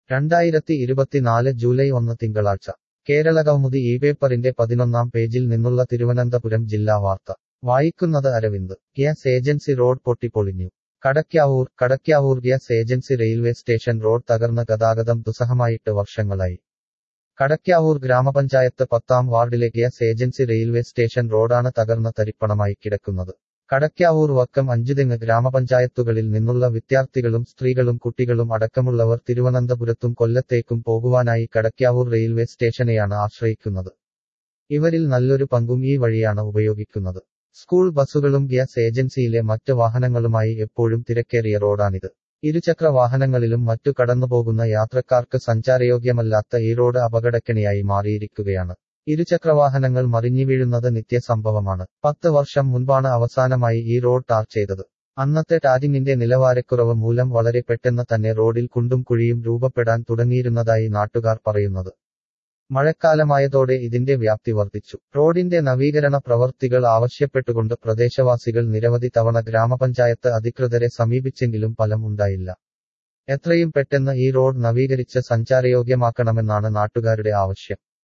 രണ്ടായിരത്തി ഇരുപത്തിനാല് ജൂലൈ ഒന്ന് തിങ്കളാഴ്ച കേരളകൗമുദി ഈ പേപ്പറിന്റെ പതിനൊന്നാം പേജിൽ നിന്നുള്ള തിരുവനന്തപുരം ജില്ലാ വാർത്ത വായിക്കുന്നത് അരവിന്ദ് ഗ്യാസ് ഏജൻസി റോഡ് പൊട്ടിപ്പൊളിഞ്ഞു Kadakkavoor Kadakkavoor gas agency railway station road തകർന്ന് ഗതാഗതം ദുസ്സഹമായിട്ട് വർഷങ്ങളായി കടയ്ക്കാവൂർ ഗ്രാമപഞ്ചായത്ത് പത്താം വാർഡിലെ ഗ്യാസ് ഏജൻസി റെയിൽവേ സ്റ്റേഷൻ റോഡാണ് തകർന്ന തരിപ്പണമായി കിടക്കുന്നത് കടയ്ക്കാവൂർ വക്കം അഞ്ചുതെങ്ങ് ഗ്രാമപഞ്ചായത്തുകളിൽ നിന്നുള്ള വിദ്യാർത്ഥികളും സ്ത്രീകളും കുട്ടികളും അടക്കമുള്ളവർ തിരുവനന്തപുരത്തും കൊല്ലത്തേക്കും പോകുവാനായി കടയ്ക്കാവൂർ റെയിൽവേ സ്റ്റേഷനെയാണ് ആശ്രയിക്കുന്നത് ഇവരിൽ നല്ലൊരു പങ്കും ഈ വഴിയാണ് ഉപയോഗിക്കുന്നത് സ്കൂൾ ബസ്സുകളും ഗ്യാസ് ഏജൻസിയിലെ മറ്റ് വാഹനങ്ങളുമായി എപ്പോഴും തിരക്കേറിയ റോഡാണിത് ഇരുചക്ര വാഹനങ്ങളിലും മറ്റു കടന്നുപോകുന്ന യാത്രക്കാർക്ക് സഞ്ചാരയോഗ്യമല്ലാത്ത ഈ റോഡ് അപകടക്കണിയായി മാറിയിരിക്കുകയാണ് ഇരുചക്രവാഹനങ്ങൾ മറിഞ്ഞു വീഴുന്നത് നിത്യസംഭവമാണ് പത്ത് വർഷം മുൻപാണ് അവസാനമായി ഈ റോഡ് ടാർ ചെയ്തത് അന്നത്തെ ടാരിങ്ങിന്റെ നിലവാരക്കുറവ് മൂലം വളരെ പെട്ടെന്ന് തന്നെ റോഡിൽ കുണ്ടും കുഴിയും രൂപപ്പെടാൻ തുടങ്ങിയിരുന്നതായി നാട്ടുകാർ പറയുന്നത് മഴക്കാലമായതോടെ ഇതിന്റെ വ്യാപ്തി വർദ്ധിച്ചു റോഡിന്റെ നവീകരണ പ്രവർത്തികൾ ആവശ്യപ്പെട്ടുകൊണ്ട് പ്രദേശവാസികൾ നിരവധി തവണ ഗ്രാമപഞ്ചായത്ത് അധികൃതരെ സമീപിച്ചെങ്കിലും ഫലം ഉണ്ടായില്ല എത്രയും പെട്ടെന്ന് ഈ റോഡ് നവീകരിച്ച് സഞ്ചാരയോഗ്യമാക്കണമെന്നാണ് നാട്ടുകാരുടെ ആവശ്യം